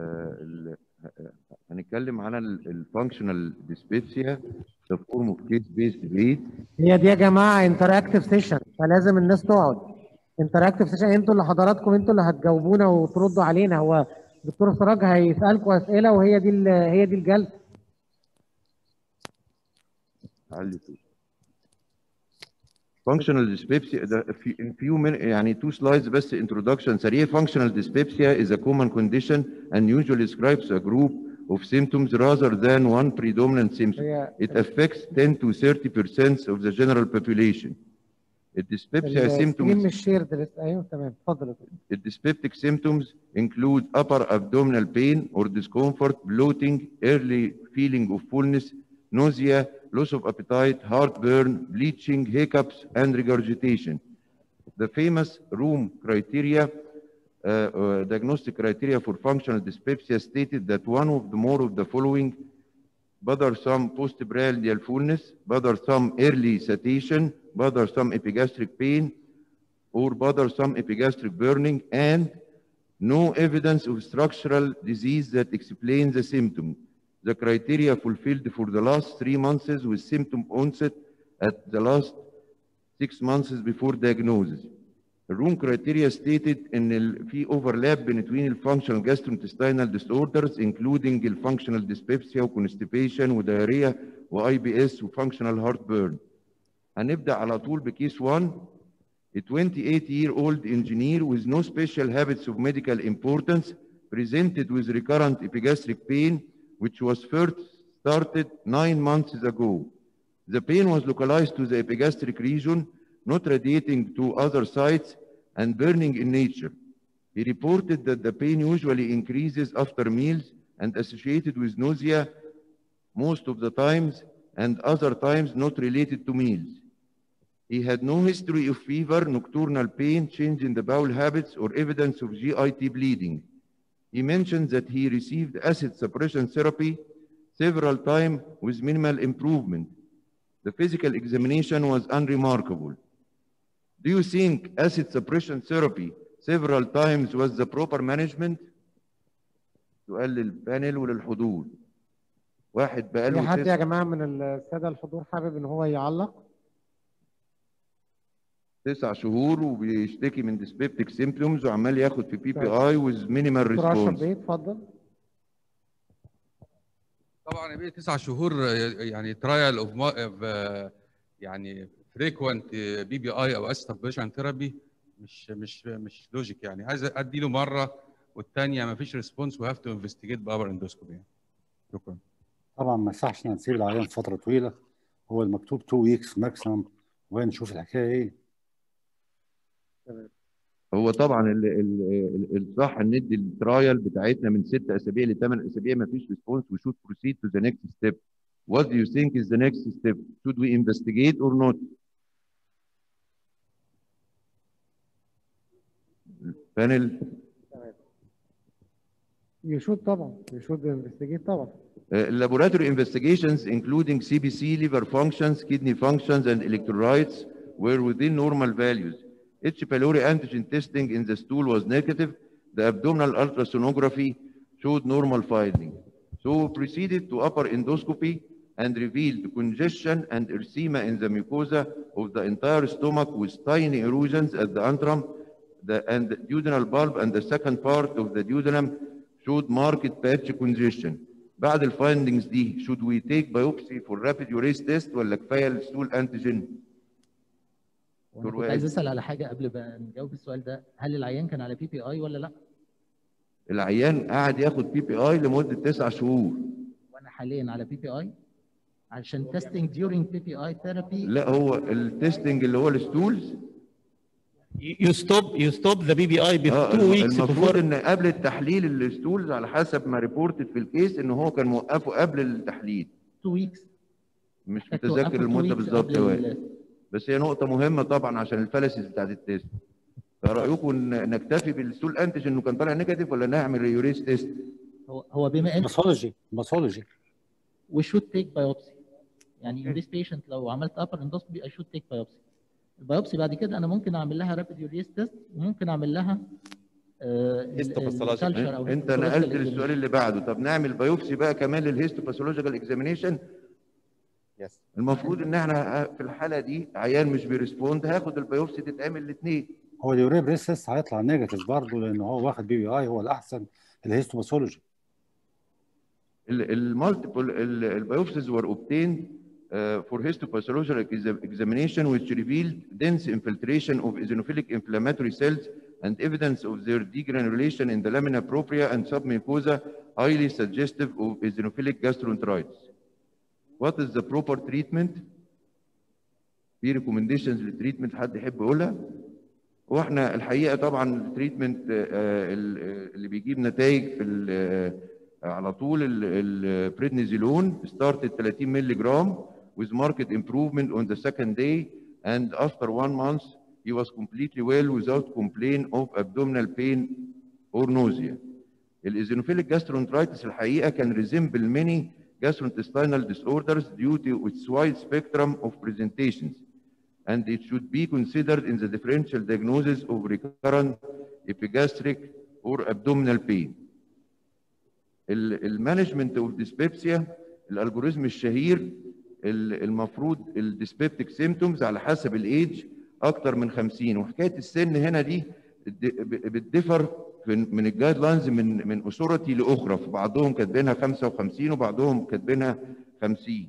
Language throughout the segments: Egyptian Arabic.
آه، ال- آه، هنتكلم على الفانكشنال ديسبيبسيا ذا فورم اوف كيس بيست بريد هي دي يا جماعه انتراكتيف سيشن فلازم الناس تقعد انتراكتيف سيشن انتوا اللي حضراتكم انتوا اللي هتجاوبونا وتردوا علينا هو دكتور سراج هيسالكم اسئله وهي دي ال- هي دي الجلسه علي فيه functional dyspepsia ده في in few min يعني two slides بس introduction سريع functional dyspepsia is a common condition and usually describes a group of symptoms rather than one predominant symptom. هي It affects 10 to 30 percent of the general population. الdyspepsia السكرين symptoms مش شيرد لسه ايوه تمام اتفضل يا دكتور. The dyspeptic symptoms include upper abdominal pain or discomfort, bloating, early feeling of fullness, nausea, loss of appetite, heartburn, bleaching, hiccups, and regurgitation. The famous room criteria, uh, uh, diagnostic criteria for functional dyspepsia stated that one of the more of the following bothersome postprandial fullness, bothersome early satiation, bothersome epigastric pain, or bothersome epigastric burning and no evidence of structural disease that explains the symptom. The criteria fulfilled for the last three months with symptom onset at the last six months before diagnosis. The room criteria stated in ال في overlap between the functional gastrointestinal disorders including the functional dyspepsia constipation diarrhea IBS functional heartburn. هنبدأ على طول بكيس 1 a 28-year-old engineer with no special habits of medical importance presented with recurrent epigastric pain, which was first started nine months ago. The pain was localized to the epigastric region, not radiating to other sites and burning in nature. He reported that the pain usually increases after meals and associated with nausea most of the times and other times not related to meals. He had no history of fever, nocturnal pain, change in the bowel habits, or evidence of GIT bleeding. He mentioned that he received acid suppression therapy several times with minimal improvement. The physical examination was unremarkable. Do you think acid suppression therapy several times was the proper management? سؤال للبانل وللحضور. واحد في بقاله حد تس- يا جماعه من الساده الحضور حابب ان هو يعلق تسع شهور وبيشتكي من dyspeptic symptoms وعمال ياخد في بي بي اي with minimal دكتور اشرف response. بيه اتفضل طبعا بيه تسع شهور آه، يعني ترايل اوف يعني فريكوينت بي بي اي او اسيد ثيرابي مش مش مش لوجيك يعني عايز ادي له مره والثانيه ما فيش ريسبونس وهاف تو انفستيجيت بابر اندوسكوبي يعني شكرا طبعا ما يصحش إن نسيب العيان فتره طويله هو المكتوب 2 ويكس ماكسيمم ونشوف الحكايه ايه هو طبعا ال- ال- ال- الصح ان ندي الترايل بتاعتنا من ست اسابيع لثمان اسابيع ما فيش ريسبونس we should proceed to the next step. What do you think is the next step? Should we investigate or not? Panel. يشود طبعا يشود انفستيجيت طبعا Uh, laboratory investigations, including CBC, liver functions, kidney functions, and electrolytes, were within normal values. H. pylori antigen testing in the stool was negative. The abdominal ultrasonography showed normal findings. So we proceeded to upper endoscopy and revealed congestion and erythema in the mucosa of the entire stomach with tiny erosions at the antrum the, and the duodenal bulb and the second part of the duodenum showed marked patch congestion. بعد الفايندنجز دي should we take biopsy for rapid urase test ولا كفايه الستول انتيجين؟ وانا كنت عايز اسال على حاجه قبل ما نجاوب السؤال ده هل العيان كان على بي بي اي ولا لا العيان قاعد ياخد بي بي اي لمده تسع شهور وانا حاليا على بي بي اي عشان تيستنج ديورنج بي بي اي ثيرابي لا هو التستنج اللي هو الستولز You stop you stop the BBI آه before two weeks المفروض before ان قبل التحليل الستولز على حسب ما ريبورتد في الكيس ان هو كان موقفه قبل التحليل 2 ويكس مش متذكر المده بالظبط يا وائل بس هي نقطه مهمه طبعا عشان الفلسز بتاعت التيست فرايكم ان نكتفي بالستول انتيجين انه كان طالع نيجاتيف ولا نعمل يوريس تيست؟ هو هو بما ان باثولوجي باثولوجي we should take biopsy يعني in this patient لو عملت upper endoscopy I should take biopsy البيوبسي بعد كده انا ممكن اعمل لها rapid urease test وممكن اعمل لها Histopathological. الكالتشر او انت histological نقلت examination. للسؤال اللي بعده طب نعمل بايوبسي بقى كمان للهيستوباثولوجيكال اكزامينيشن Yes. المفروض ان احنا في الحاله دي عيان مش بيرسبوند هاخد البايوبسي تتعمل الاثنين هو اليوريا بريسس هيطلع نيجاتيف برضه لان هو واخد بي بي اي هو الاحسن الهيستوباثولوجي المالتيبل البايوبسيز were obtained uh, for histopathological exa- examination which revealed dense infiltration of eosinophilic inflammatory cells and evidence of their degranulation in the lamina propria and submucosa highly suggestive of eosinophilic gastroenteritis. What is the proper treatment? في recommendations للتريتمنت حد يحب يقولها؟ واحنا الحقيقه طبعا التريتمنت اللي بيجيب نتائج في ال- على طول البريدنيزولون started 30 مللي جرام with marked improvement on the second day and after one month he was completely well without complaint of abdominal pain or nausea. الايزينوفيليك gastroenteritis الحقيقه كان resemble many gastrointestinal disorders due to its wide spectrum of presentations and it should be considered in the differential diagnosis of recurrent epigastric or abdominal pain. المانجمنت اوف ديسبيبسيا الالجوريزم الشهير ال- المفروض الديسبيبتيك سيمتومز على حسب الايدج اكتر من 50 وحكايه السن هنا دي د- ب- بتدفر في- من الجايد لاينز من من اثورتي لاخرى في بعضهم كاتبينها 55 وبعضهم كاتبينها 50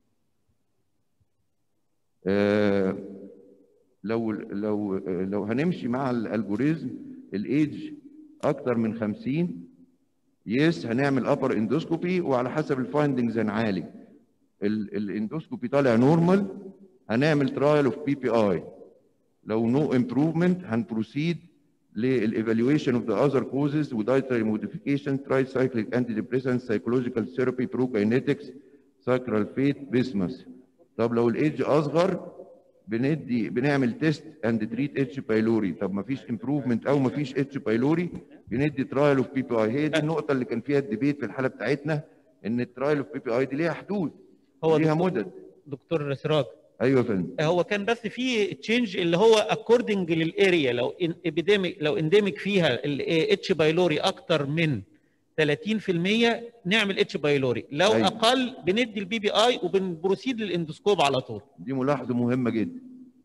آه، لو لو لو هنمشي مع الالجوريزم الايدج اكتر من 50 يس هنعمل ابر اندوسكوبي وعلى حسب الفايندنجز هنعالج ال- الاندوسكوبي طالع نورمال هنعمل ترايل اوف بي بي اي لو نو امبروفمنت هنبروسيد للايفالويشن اوف ذا اذر كوزز ودايتري موديفيكيشن تراي سايكليك انتي ديبريسنت سايكولوجيكال ثيرابي بروكاينيتكس ساكرال فيت بيسمس طب لو الايدج اصغر بندي بنعمل تيست اند تريت اتش بايلوري طب ما فيش امبروفمنت او ما فيش اتش بايلوري بندي ترايل اوف بي بي اي هي دي النقطه اللي كان فيها الديبيت في الحاله بتاعتنا ان الترايل اوف بي بي اي دي ليها حدود هو ليها دكتور- مدد دكتور سراج ايوه يا فندم هو كان بس في تشينج اللي هو اكوردنج للاريا لو ابيديميك لو انديميك فيها الاتش بايلوري اكتر من 30% نعمل اتش بايلوري لو أيوة. اقل بندي البي بي اي وبنبروسيد للاندوسكوب على طول دي ملاحظه مهمه جدا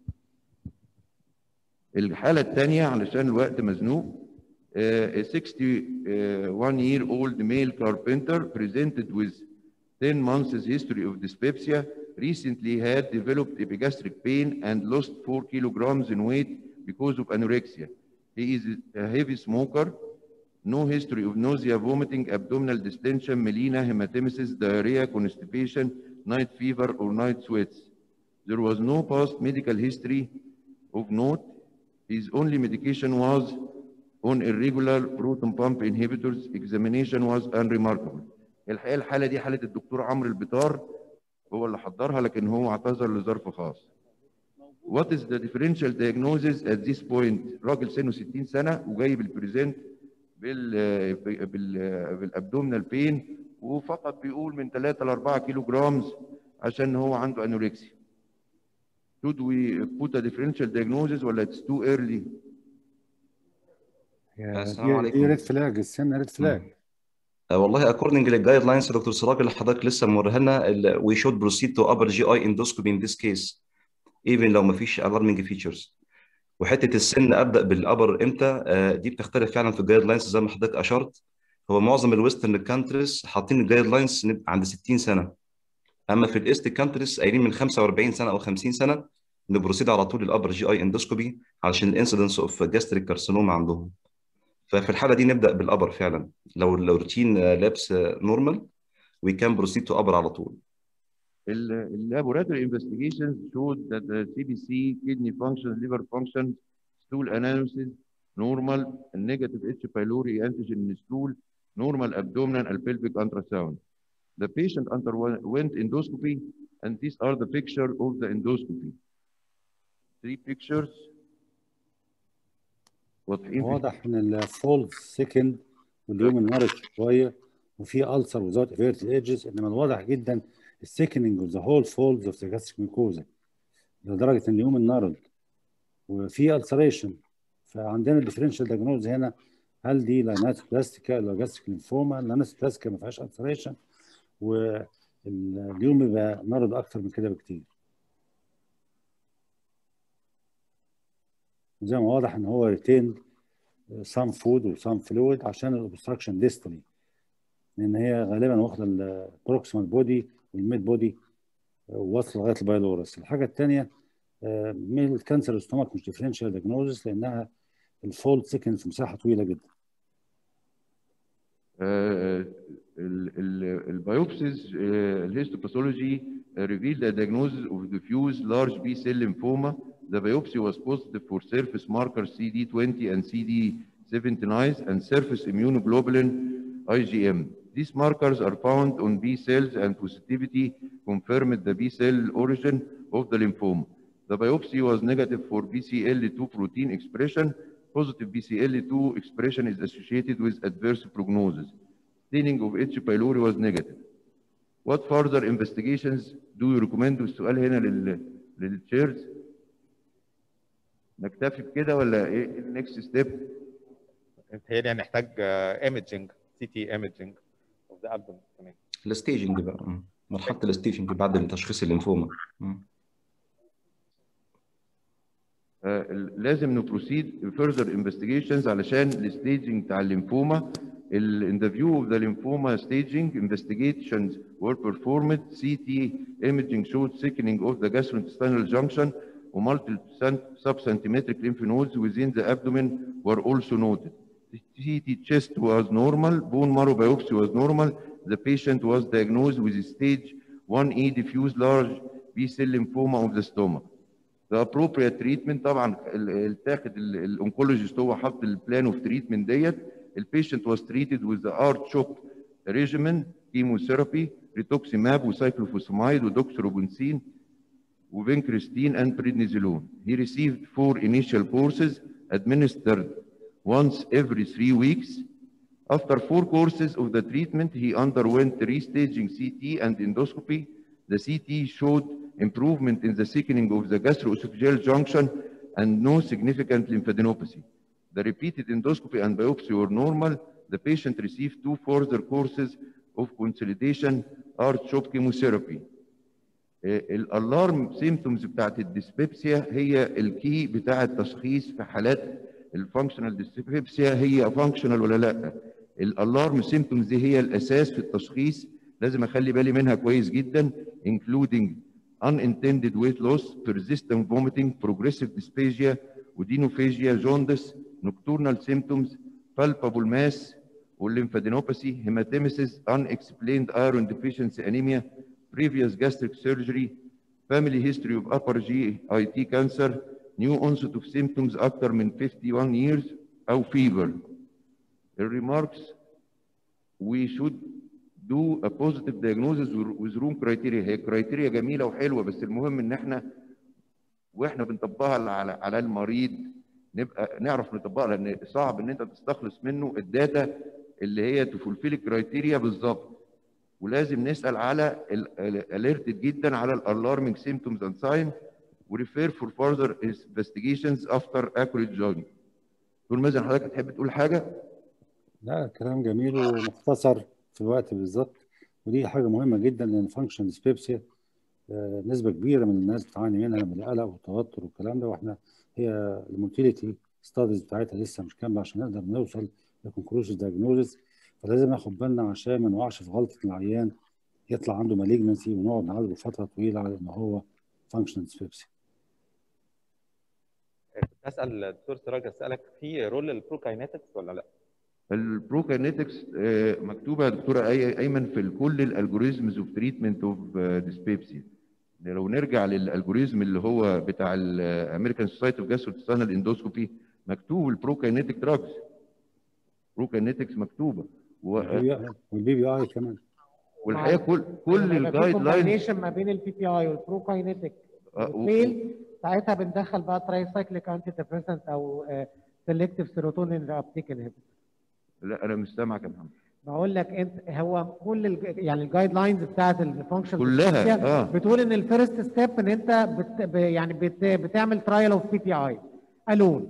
الحاله الثانيه علشان الوقت مزنوق uh, a 61 year old male carpenter presented with 10 months history of dyspepsia recently had developed epigastric pain and lost 4 kilograms in weight because of anorexia. He is a heavy smoker, no history of nausea, vomiting, abdominal distension, melena, hematemesis, diarrhea, constipation, night fever, or night sweats. There was no past medical history of note. His only medication was on irregular proton pump inhibitors. Examination was unremarkable. الحقيقه الحاله دي حاله الدكتور عمرو البطار هو اللي حضرها لكن هو اعتذر لظرف خاص. What is the differential diagnosis at this point؟ راجل سنه 60 سنه وجاي بالبريزنت بال بال بالابدومينال بين وفقط بيقول من 3 ل 4 كيلو جرامز عشان هو عنده انوركسيا. Should we put a differential diagnosis ولا it's too early؟ السلام دي عليكم. ريد فلاج السن ريد فلاج آه، والله according للجايد لاينز دكتور سراج اللي حضرتك لسه موريها لنا ال- we should proceed to upper GI endoscopy in this case even لو ما فيش alarming features وحته السن ابدا بالابر امتى آه، دي بتختلف فعلا في الجايد لاينز زي ما حضرتك اشرت هو معظم الويسترن كانتريز حاطين الجايد لاينز عند 60 سنه اما في الايست كانتريز قايلين من 45 سنه او 50 سنه نبروسيد على طول الابر جي اي اندوسكوبي علشان الانسيدنس اوف جاستريك كارسينوما عندهم ففي الحاله دي نبدا بالابر فعلا لو لو روتين لابس نورمال وي كان بروسيد تو ابر على طول ال laboratory investigations showed that the CBC, kidney function, liver function, stool analysis, normal, and negative H. pylori antigen in stool, normal abdominal and pelvic ultrasound. The patient underwent endoscopy, and these are the picture of the endoscopy. Three pictures. واضحين في واضح ان الفولد سكند واليوم النارش شويه وفي ألسر وزاوت افيرتد ايدجز انما الواضح جدا السكننج اوف ذا هول فولدز اوف ذا جاستريك ميكوزا لدرجه ان اليوم النارد وفي ألسريشن فعندنا الديفرنشال دياجنوز هنا هل دي لاينات بلاستيكا ولا جاستيك لينفوما لاينات بلاستيكا ما فيهاش السريشن واليوم بيبقى مرض اكتر من كده بكتير زي ما واضح ان هو ريتيند سام فود وسام فلويد عشان الاوبستراكشن ديستالي لان هي غالبا واخده البروكسيمال بودي والميد بودي واصله لغايه البايلورس الحاجه الثانيه من الكانسر ستومك مش ديفرنشال دياجنوزس لانها الفولد سكن في مساحه طويله جدا البيوبسيز الهيستوباثولوجي revealed a diagnosis of diffuse large B cell lymphoma. The biopsy was positive for surface markers CD20 and CD79 and surface immunoglobulin IgM. These markers are found on B cells and positivity confirmed the B cell origin of the lymphoma. The biopsy was negative for BCL2 protein expression. Positive BCL2 expression is associated with adverse prognosis. Staining of H. pylori was negative. What further investigations do you recommend والسؤال هنا لل للتشيرز نكتفي بكده ولا ايه النكست ستيب؟ متهيألي هنحتاج ايمجنج سي تي ايمجنج اوف ذا ابدومن كمان الستيجنج بقى مم. مرحله الستيجنج بعد تشخيص الليمفوما مم. لازم نبروسيد further investigations علشان الستيجنج بتاع الليمفوما ال- in the view of the lymphoma staging investigations were performed CT imaging showed thickening of the gastrointestinal junction و multiple subcentimetric lymph nodes within the abdomen were also noted. The CT chest was normal, bone marrow biopsy was normal. The patient was diagnosed with stage 1E diffuse large B-cell lymphoma of the stomach. The appropriate treatment طبعا ال- التاخد الانكولوجيست هو حط البلان اوف تريتمنت ديت البيشنت was treated with the R-CHOP regimen chemotherapy rituximab وسايكلوفوسمايد ودوكسروبنسين وفينكريستين and prednisolone. He received four initial courses administered once every three weeks. After four courses of the treatment, he underwent restaging CT and endoscopy. The CT showed improvement in the thickening of the gastroesophageal junction and no significant lymphadenopathy. The repeated endoscopy and biopsy were normal. The patient received two further courses of consolidation R-CHOP chemotherapy. الالارم سيمتومز بتاعت الديسبيبسيا هي الكي بتاع التشخيص في حالات الفانكشنال ديسبيبسيا هي فانكشنال ولا لا الالارم سيمتومز دي هي الاساس في التشخيص لازم اخلي بالي منها كويس جدا including unintended weight loss persistent vomiting progressive dysphagia ودينوفاجيا jaundice nocturnal symptoms palpable mass والليمفادينوباثي hematemesis unexplained iron deficiency anemia previous gastric surgery, family history of upper GIT cancer, new onset of symptoms أكثر من 51 years أو fever. The remarks we should do a positive diagnosis with room criteria هي كرايتيريا جميلة وحلوة بس المهم إن إحنا وإحنا بنطبقها على على المريض نبقى نعرف نطبقها لأن صعب إن أنت تستخلص منه الداتا اللي هي تفولفيل الكرايتيريا بالظبط. ولازم نسال على الاليرتد جدا على الالارمينج سيمتومز اند ساين وريفير فور فurther investigations افتر accurate judgment. دكتور مازن حضرتك تحب تقول حاجه؟ لا كلام جميل ومختصر في الوقت بالظبط ودي حاجه مهمه جدا لان فانكشن ديسبيبسيا نسبه كبيره من الناس بتعاني منها من القلق والتوتر والكلام ده واحنا هي الموتيليتي ستاديز بتاعتها لسه مش كامله عشان نقدر نوصل لكونكلوسيف دايجنوزس فلازم ناخد بالنا عشان ما نوقعش في غلطه العيان يطلع عنده مالجنسي ونقعد نعالجه فتره طويله على ان هو فانكشنال ديسبيبسي كنت اسال الدكتور سراج اسالك في رول البروكاينetics ولا لا؟ البروكاينetics مكتوبه يا دكتوره أي- ايمن في كل الالجوريزمز اوف تريتمنت اوف ديسبيبسي لو نرجع للالجوريزم اللي هو بتاع الامريكان سوسايتي اوف جاستروتستانال اندوسكوبي مكتوب البروكاينيتيك دراجز بروكاينيتكس مكتوبه و- والبي بي اي كمان والحقيقه كل كل لما يبقى في الجايد لاين combination ما بين البي بي اي والبروكاينيتيك آه، و- والفيل ساعتها بندخل بقى تراي سايكليك انتي ديبريسنت او سيلكتيف سيروتونين رابتيك انهبيتور لا انا مش سامعك يا محمد بقول لك انت هو كل الج... يعني الجايد لاينز بتاعت الفانكشن كلها، آه. بتقول ان الفيرست ستيب ان انت بت... ب... يعني بت... بتعمل ترايل اوف بي بي اي الون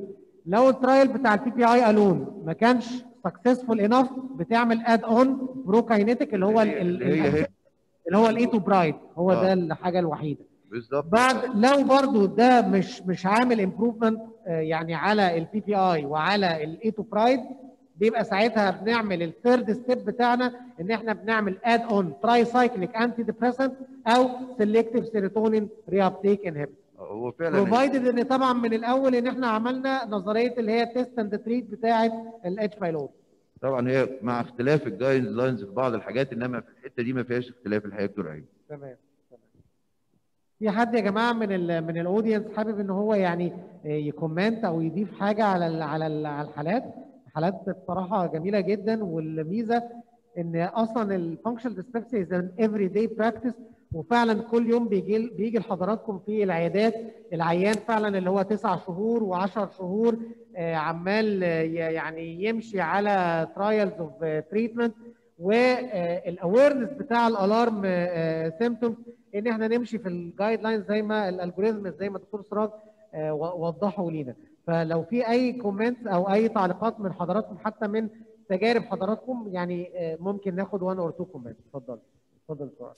لو الترايل بتاع البي بي اي الون ما كانش سكسسفول انف بتعمل اد اون بروكاينيتيك اللي هو ال- ال- هي هي اللي هو الايتو برايد هو آه. ده الحاجه الوحيده بالظبط بعد لو برضو ده مش مش عامل امبروفمنت يعني على البي بي اي وعلى الايتو برايد بيبقى ساعتها بنعمل الثيرد ستيب بتاعنا ان احنا بنعمل اد اون تراي سايكليك انتي ديبريسنت او سيلكتيف سيروتونين ري ابتيك انهبيتور هو فعلا بروفايدد ان طبعا من الاول ان احنا عملنا نظريه اللي هي تيست اند تريت بتاعه الاتش بايلوت طبعا هي مع اختلاف الجايد لاينز في بعض الحاجات انما في الحته دي ما فيهاش اختلاف الحقيقه يا دكتور ايمن تمام تمام. في حد يا جماعه من ال من الاودينس حابب ان هو يعني يكومنت او يضيف حاجه على ال على ال على الحالات حالات بصراحه جميله جدا والميزه ان اصلا الفانكشنال ديسبيبسي از ان افري داي براكتس وفعلا كل يوم بيجي بيجي لحضراتكم في العيادات العيان فعلا اللي هو تسع شهور و10 شهور آه، عمال آه، ي- يعني يمشي على ترايلز اوف تريتمنت والاويرنس بتاع الالارم سيمتومز ان احنا نمشي في الجايد لاين زي ما الالجوريزم زي ما الدكتور سراج آه، و- وضحوا لينا فلو في اي كومنتس او اي تعليقات من حضراتكم حتى من تجارب حضراتكم يعني آه، ممكن ناخد 1 اور 2 كومنت اتفضل اتفضل سراج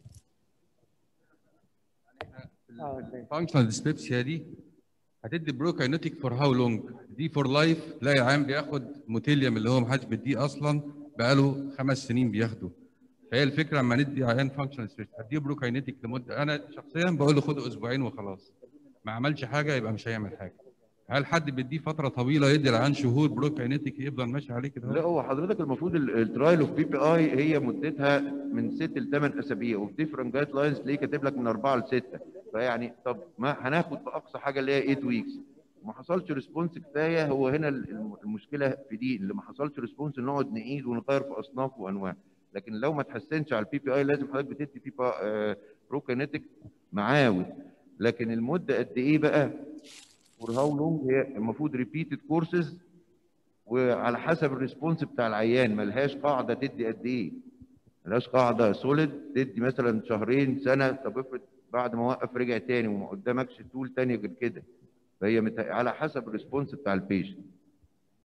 اه أوكي. الفانكشنال ديسبيبسيا دي هتدي بروكاينوتيك فور هاو لونج دي فور لايف تلاقي عام بياخد موتيليوم اللي هو محدش بيديه اصلا بقاله خمس سنين بياخده فهي الفكره لما ندي عيان فانكشنال ديسبيبسيا هديه بروكاينوتيك لمده انا شخصيا بقول له خده اسبوعين وخلاص ما عملش حاجه يبقى مش هيعمل حاجه هل حد بيديه فتره طويله يدي العيان شهور بروكاينوتيك يفضل ماشي عليه كده لا هو حضرتك المفروض الترايل اوف بي بي اي هي مدتها من ست لثمان اسابيع وفي ديفرنت جايد لاينز تلاقيه كاتب لك من اربعه لسته فيعني طب ما هناخد باقصى حاجه اللي هي 8 ويكس ما حصلش ريسبونس كفايه هو هنا الم- المشكله في دي اللي ما حصلش ريسبونس نقعد نعيد ونغير في اصناف وانواع لكن لو ما تحسنش على البي بي اي لازم حضرتك بتدي بي بروكينيتك معاود لكن المده قد ايه بقى فور هاو لونج هي المفروض ريبيتد كورسز وعلى حسب الريسبونس بتاع العيان ملهاش قاعده تدي قد ايه ملهاش قاعده سوليد تدي مثلا شهرين سنه طب افرض بعد ما وقف رجع تاني وما قدامكش طول تاني غير كده فهي مت- على حسب الريسبونس بتاع البيشنت